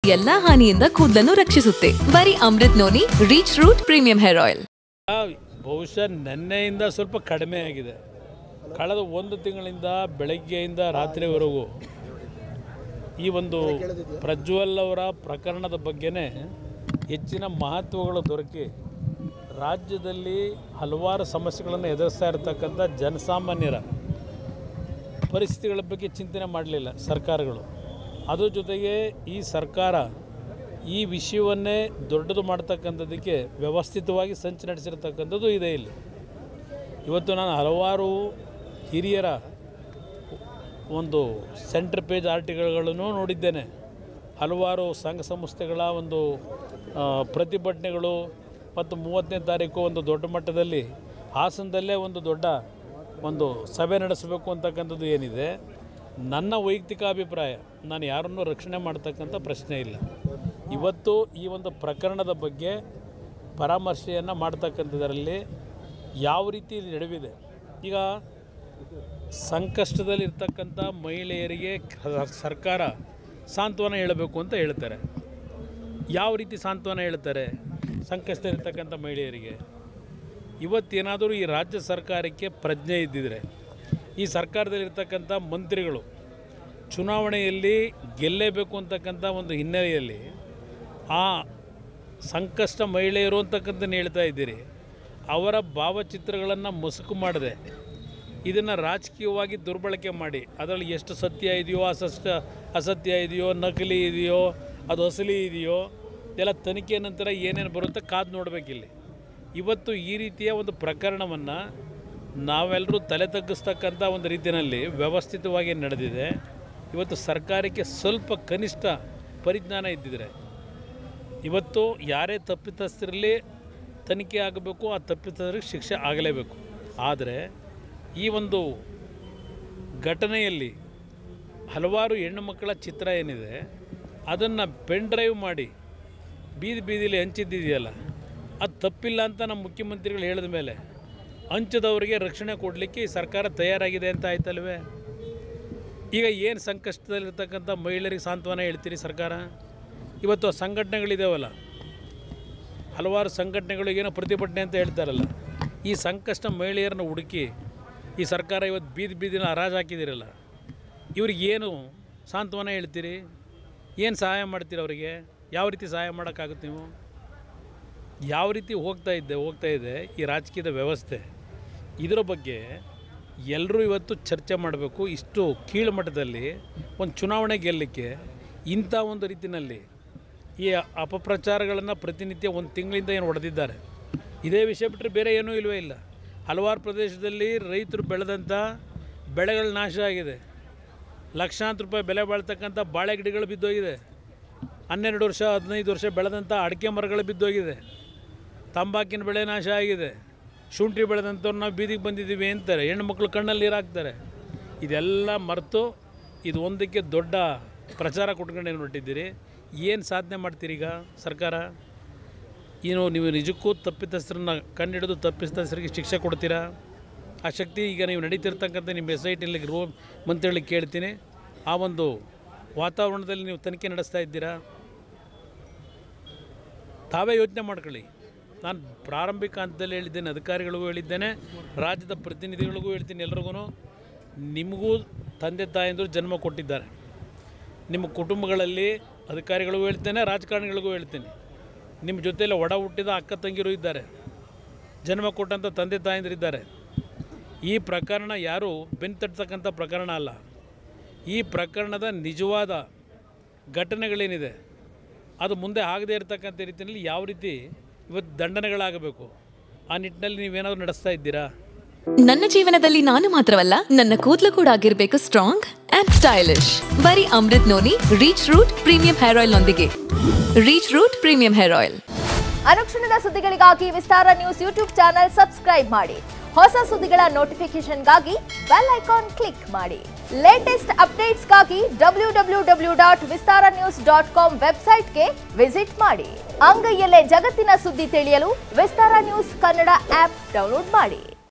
ಎಲ್ಲಾ ಹಾನಿಯಿಂದ ಕೂದಲನ್ನು ರಕ್ಷಿಸುತ್ತೆ ಬರೀ Amrut noni reach root premium hair oil ಬಹುಶಃ ನಿನ್ನೆಯಿಂದ ಸ್ವಲ್ಪ ಕಡಿಮೆ ಆಗಿದೆ ಕಳೆದ ಒಂದು ತಿಂಗಳಿಂದ ಬೆಳಗ್ಗೆಯಿಂದ ರಾತ್ರಿವರೆಗೂ ಈ ಒಂದು ಪ್ರಜ್ವಲ್ ಅವರ ಪ್ರಕರಣದ ಬಗ್ಗೆನೇ ಹೆಚ್ಚಿನ ಮಹತ್ವಗಳು ದೊರಕಿ ರಾಜ್ಯದಲ್ಲಿ ಹಲವಾರು ಸಮಸ್ಯೆಗಳನ್ನು ಎದುರಿಸ್ತಾ ಇರತಕ್ಕಂಥ ಜನಸಾಮಾನ್ಯರ ಪರಿಸ್ಥಿತಿಗಳ ಬಗ್ಗೆ ಚಿಂತನೆ ಮಾಡಲಿಲ್ಲ ಸರ್ಕಾರಗಳು ಅದ್ರ ಜೊತೆಗೆ ಈ ಸರ್ಕಾರ ಈ ವಿಷಯವನ್ನೇ ದೊಡ್ಡದು ಮಾಡ್ತಕ್ಕಂಥದ್ದಕ್ಕೆ ವ್ಯವಸ್ಥಿತವಾಗಿ ಸಂಚು ನಡೆಸಿರ್ತಕ್ಕಂಥದ್ದು ಇದೆ ಇಲ್ಲಿ ಇವತ್ತು ನಾನು ಹಲವಾರು ಹಿರಿಯರ ಒಂದು ಸೆಂಟ್ರ್ ಪೇಜ್ ಆರ್ಟಿಕಲ್ಗಳನ್ನು ನೋಡಿದ್ದೇನೆ ಹಲವಾರು ಸಂಘ ಸಂಸ್ಥೆಗಳ ಒಂದು ಆ, ಪ್ರತಿಭಟನೆಗಳು ಮತ್ತು ಮೂವತ್ತನೇ ತಾರೀಕು ಒಂದು ದೊಡ್ಡ ಮಟ್ಟದಲ್ಲಿ ಹಾಸನದಲ್ಲೇ ಒಂದು ದೊಡ್ಡ ಒಂದು ಸಭೆ ನಡೆಸಬೇಕು ಅಂತಕ್ಕಂಥದ್ದು ಏನಿದೆ ನನ್ನ ವೈಯಕ್ತಿಕ ಅಭಿಪ್ರಾಯ ನಾನು ಯಾರನ್ನೂ ರಕ್ಷಣೆ ಮಾಡ್ತಕ್ಕಂಥ ಪ್ರಶ್ನೆ ಇಲ್ಲ ಇವತ್ತು ಈ ಒಂದು ಪ್ರಕರಣದ ಬಗ್ಗೆ ಪರಾಮರ್ಶೆಯನ್ನು ಮಾಡ್ತಕ್ಕಂಥದ್ರಲ್ಲಿ ಯಾವ ರೀತಿ ಇದು ನಡೆದಿದೆ ಈಗ ಸಂಕಷ್ಟದಲ್ಲಿರ್ತಕ್ಕಂಥ ಮಹಿಳೆಯರಿಗೆ ಕ- ಸರ್ಕಾರ ಸಾಂತ್ವನ ಹೇಳಬೇಕು ಅಂತ ಹೇಳ್ತಾರೆ ಯಾವ ರೀತಿ ಸಾಂತ್ವನ ಹೇಳ್ತಾರೆ ಸಂಕಷ್ಟದಲ್ಲಿರ್ತಕ್ಕಂಥ ಮಹಿಳೆಯರಿಗೆ ಇವತ್ತೇನಾದರೂ ಈ ರಾಜ್ಯ ಸರ್ಕಾರಕ್ಕೆ ಪ್ರಜ್ಞೆ ಇದ್ದಿದ್ರೆ ಈ ಸರ್ಕಾರದಲ್ಲಿರ್ತಕ್ಕಂಥ ಮಂತ್ರಿಗಳು ಚುನಾವಣೆಯಲ್ಲಿ ಗೆಲ್ಲೇಬೇಕು ಅಂತಕ್ಕಂಥ ಒಂದು ಹಿನ್ನೆಲೆಯಲ್ಲಿ ಆ ಸಂಕಷ್ಟ ಮಹಿಳೆಯರು ಅಂತಕ್ಕಂಥದ್ದು ಹೇಳ್ತಾ ಇದ್ದೀರಿ ಅವರ ಭಾವಚಿತ್ರಗಳನ್ನು ಮುಸುಕು ಮಾಡದೆ ಇದನ್ನು ರಾಜಕೀಯವಾಗಿ ದುರ್ಬಳಕೆ ಮಾಡಿ ಅದರಲ್ಲಿ ಎಷ್ಟು ಸತ್ಯ ಇದೆಯೋ ಅಸಷ್ಟ ಅಸತ್ಯ ಇದೆಯೋ ನಕಲಿ ಇದೆಯೋ ಅದು ಅಸಲಿ ಇದೆಯೋ ಇದೆಲ್ಲ ತನಿಖೆ ನಂತರ ಏನೇನು ಬರುತ್ತೆ ಕಾದು ನೋಡಬೇಕಿಲ್ಲಿ ಇವತ್ತು ಈ ರೀತಿಯ ಒಂದು ಪ್ರಕರಣವನ್ನು ನಾವೆಲ್ಲರೂ ತಲೆ ತಗ್ಗಿಸ್ತಕ್ಕಂಥ ಒಂದು ರೀತಿಯಲ್ಲಿ ವ್ಯವಸ್ಥಿತವಾಗಿ ನಡೆದಿದೆ ಇವತ್ತು ಸರ್ಕಾರಕ್ಕೆ ಸ್ವಲ್ಪ ಕನಿಷ್ಠ ಪರಿಜ್ಞಾನ ಇದ್ದಿದ್ರೆ ಇವತ್ತು ಯಾರೇ ತಪ್ಪಿತಸ್ಥರಲ್ಲಿ ತನಿಖೆ ಆಗಬೇಕು ಆ ತಪ್ಪಿತಸ್ಥರಿಗೆ ಶಿಕ್ಷೆ ಆಗಲೇಬೇಕು ಆದರೆ ಈ ಒಂದು ಘಟನೆಯಲ್ಲಿ ಹಲವಾರು ಹೆಣ್ಣು ಮಕ್ಕಳ ಚಿತ್ರ ಏನಿದೆ ಅದನ್ನು ಪೆನ್ ಡ್ರೈವ್ ಮಾಡಿ ಬೀದಿ ಬೀದಿಲಿ ಹಂಚಿದ್ದಿದೆಯಲ್ಲ ಅದು ತಪ್ಪಿಲ್ಲ ಅಂತ ನಮ್ಮ ಮುಖ್ಯಮಂತ್ರಿಗಳು ಹೇಳಿದ ಮೇಲೆ ಹಂಚದವರಿಗೆ ರಕ್ಷಣೆ ಕೊಡಲಿಕ್ಕೆ ಈ ಸರ್ಕಾರ ತಯಾರಾಗಿದೆ ಅಂತ ಆಯ್ತಲ್ವೇ ಈಗ ಏನು ಸಂಕಷ್ಟದಲ್ಲಿರ್ತಕ್ಕಂಥ ಮಹಿಳೆಯರಿಗೆ ಸಾಂತ್ವನ ಹೇಳ್ತೀರಿ ಸರ್ಕಾರ ಇವತ್ತು ಆ ಸಂಘಟನೆಗಳಿದಾವಲ್ಲ ಹಲವಾರು ಸಂಘಟನೆಗಳು ಏನೋ ಪ್ರತಿಭಟನೆ ಅಂತ ಹೇಳ್ತಾರಲ್ಲ ಈ ಸಂಕಷ್ಟ ಮಹಿಳೆಯರನ್ನ ಹುಡುಕಿ ಈ ಸರ್ಕಾರ ಇವತ್ತು ಬೀದಿ ಬೀದಿನ ಹರಾಜು ಹಾಕಿದಿರಲ್ಲ ಇವ್ರಿಗೆ ಏನು ಸಾಂತ್ವನ ಹೇಳ್ತೀರಿ ಏನು ಸಹಾಯ ಮಾಡ್ತೀರಿ ಅವರಿಗೆ ಯಾವ ರೀತಿ ಸಹಾಯ ಮಾಡೋಕ್ಕಾಗುತ್ತೆ ನೀವು ಯಾವ ರೀತಿ ಹೋಗ್ತಾ ಇದ್ದೆ ಹೋಗ್ತಾ ಇದೆ ಈ ರಾಜಕೀಯದ ವ್ಯವಸ್ಥೆ ಇದರ ಬಗ್ಗೆ ಎಲ್ಲರೂ ಇವತ್ತು ಚರ್ಚೆ ಮಾಡಬೇಕು ಇಷ್ಟು ಕೀಳು ಮಟ್ಟದಲ್ಲಿ ಒಂದು ಚುನಾವಣೆ ಗೆಲ್ಲಲಿಕ್ಕೆ ಇಂಥ ಒಂದು ರೀತಿಯಲ್ಲಿ ಈ ಅಪಪ್ರಚಾರಗಳನ್ನು ಪ್ರತಿನಿತ್ಯ ಒಂದು ತಿಂಗಳಿಂದ ಏನು ಹೊಡೆದಿದ್ದಾರೆ ಇದೇ ವಿಷಯ ಬಿಟ್ಟರೆ ಬೇರೆ ಏನೂ ಇಲ್ಲವೇ ಇಲ್ಲ ಹಲವಾರು ಪ್ರದೇಶದಲ್ಲಿ ರೈತರು ಬೆಳೆದಂಥ ಬೆಳೆಗಳು ನಾಶ ಆಗಿದೆ ಲಕ್ಷಾಂತರ ರೂಪಾಯಿ ಬೆಲೆ ಬಾಳ್ತಕ್ಕಂಥ ಬಾಳೆ ಗಿಡಗಳು ಬಿದ್ದೋಗಿದೆ ಹನ್ನೆರಡು ವರ್ಷ ಹದಿನೈದು ವರ್ಷ ಬೆಳೆದಂಥ ಅಡಿಕೆ ಮರಗಳು ಬಿದ್ದೋಗಿದೆ ತಂಬಾಕಿನ ಬೆಳೆ ನಾಶ ಆಗಿದೆ ಶುಂಠಿ ಬೆಳೆದಂಥವ್ರು ನಾವು ಬೀದಿಗೆ ಬಂದಿದ್ದೀವಿ ಅಂತಾರೆ ಹೆಣ್ಣುಮಕ್ಳು ಕಣ್ಣಲ್ಲಿ ನೀರು ಹಾಕ್ತಾರೆ ಇದೆಲ್ಲ ಮರೆತು ಇದು ಒಂದಕ್ಕೆ ದೊಡ್ಡ ಪ್ರಚಾರ ಕೊಟ್ಕೊಂಡು ಏನು ಹೊರಟಿದ್ದೀರಿ ಏನು ಸಾಧನೆ ಮಾಡ್ತೀರಿ ಈಗ ಸರ್ಕಾರ ಏನು ನೀವು ನಿಜಕ್ಕೂ ತಪ್ಪಿತಸ್ಥರನ್ನ ಕಂಡಿಡಿದು ತಪ್ಪಿತಸ್ಥರಿಗೆ ಶಿಕ್ಷೆ ಕೊಡ್ತೀರಾ ಆ ಶಕ್ತಿ ಈಗ ನೀವು ನಡೀತಿರ್ತಕ್ಕಂಥ ನಿಮ್ಮ ಎಸ್ ಐ ಟಿಲಿ ರೋ ಮಂತ್ರಿಗಳಿಗೆ ಕೇಳ್ತೀನಿ ಆ ಒಂದು ವಾತಾವರಣದಲ್ಲಿ ನೀವು ತನಿಖೆ ನಡೆಸ್ತಾ ಇದ್ದೀರಾ ತಾವೇ ಯೋಚನೆ ಮಾಡ್ಕೊಳ್ಳಿ ನಾನು ಪ್ರಾರಂಭಿಕ ಹಂತದಲ್ಲಿ ಹೇಳಿದ್ದೇನೆ ಅಧಿಕಾರಿಗಳಿಗೂ ಹೇಳಿದ್ದೇನೆ ರಾಜ್ಯದ ಪ್ರತಿನಿಧಿಗಳಿಗೂ ಹೇಳ್ತೀನಿ ಎಲ್ರಿಗೂ ನಿಮಗೂ ತಂದೆ ತಾಯಂದರು ಜನ್ಮ ಕೊಟ್ಟಿದ್ದಾರೆ ನಿಮ್ಮ ಕುಟುಂಬಗಳಲ್ಲಿ ಅಧಿಕಾರಿಗಳಿಗೂ ಹೇಳ್ತೇನೆ ರಾಜಕಾರಣಿಗಳಿಗೂ ಹೇಳ್ತೀನಿ ನಿಮ್ಮ ಜೊತೆಯಲ್ಲಿ ಒಡ ಹುಟ್ಟಿದ ಅಕ್ಕ ತಂಗಿರು ಇದ್ದಾರೆ ಜನ್ಮ ಕೊಟ್ಟಂಥ ತಂದೆ ತಾಯಂದಿರಿದ್ದಾರೆ ಈ ಪ್ರಕರಣ ಯಾರು ಬೆನ್ತಟ್ಟತಕ್ಕಂಥ ಪ್ರಕರಣ ಅಲ್ಲ ಈ ಪ್ರಕರಣದ ನಿಜವಾದ ಘಟನೆಗಳೇನಿದೆ ಅದು ಮುಂದೆ ಆಗದೇ ಇರತಕ್ಕಂಥ ರೀತಿಯಲ್ಲಿ ಯಾವ ರೀತಿ ಇವತ್ತು ದಂಡನೆಗಳಾಗಬೇಕು ಆ ನಿಟ್ಟಿನಲ್ಲಿ ನೀವೇನಾದರೂ ನಡೆಸ್ತಾ ಇದ್ದೀರಾ ನನ್ನ ಜೀವನದಲ್ಲಿ ನಾನು ಮಾತ್ರವಲ್ಲ ನನ್ನ ಕೂದಲು ಕೂಡ ಆಗಿರ್ಬೇಕು ಸ್ಟ್ರಾಂಗ್ ಅಂಡ್ ಸ್ಟೈಲಿಶ್ ಬರೀ Amrut noni reach root premium hair oil ನೊಂದಿಗೆ reach root premium hair oil ಅನುಕ್ಷಣದ ಸುದ್ದಿಗಳಿಗಾಗಿ Vistara news YouTube channel subscribe ಮಾಡಿ ಹೊಸ ಸುದ್ದಿಗಳ ನೋಟಿಫಿಕೇಶನ್ಗಾಗಿ ಬೆಲ್ ಐಕಾನ್ ಕ್ಲಿಕ್ ಮಾಡಿ ಲೇಟೆಸ್ಟ್ ಅಪ್ಡೇಟ್ಸ್ಗಾಗಿ W W W dot Vistara news dot com ವೆಬ್ಸೈಟ್ಗೆ ವಿಸಿಟ್ ಮಾಡಿ ಅಂಗೈಯಲ್ಲೇ ಜಗತ್ತಿನ ಸುದ್ದಿ ತಿಳಿಯಲು Vistara news Kannada app download ಮಾಡಿ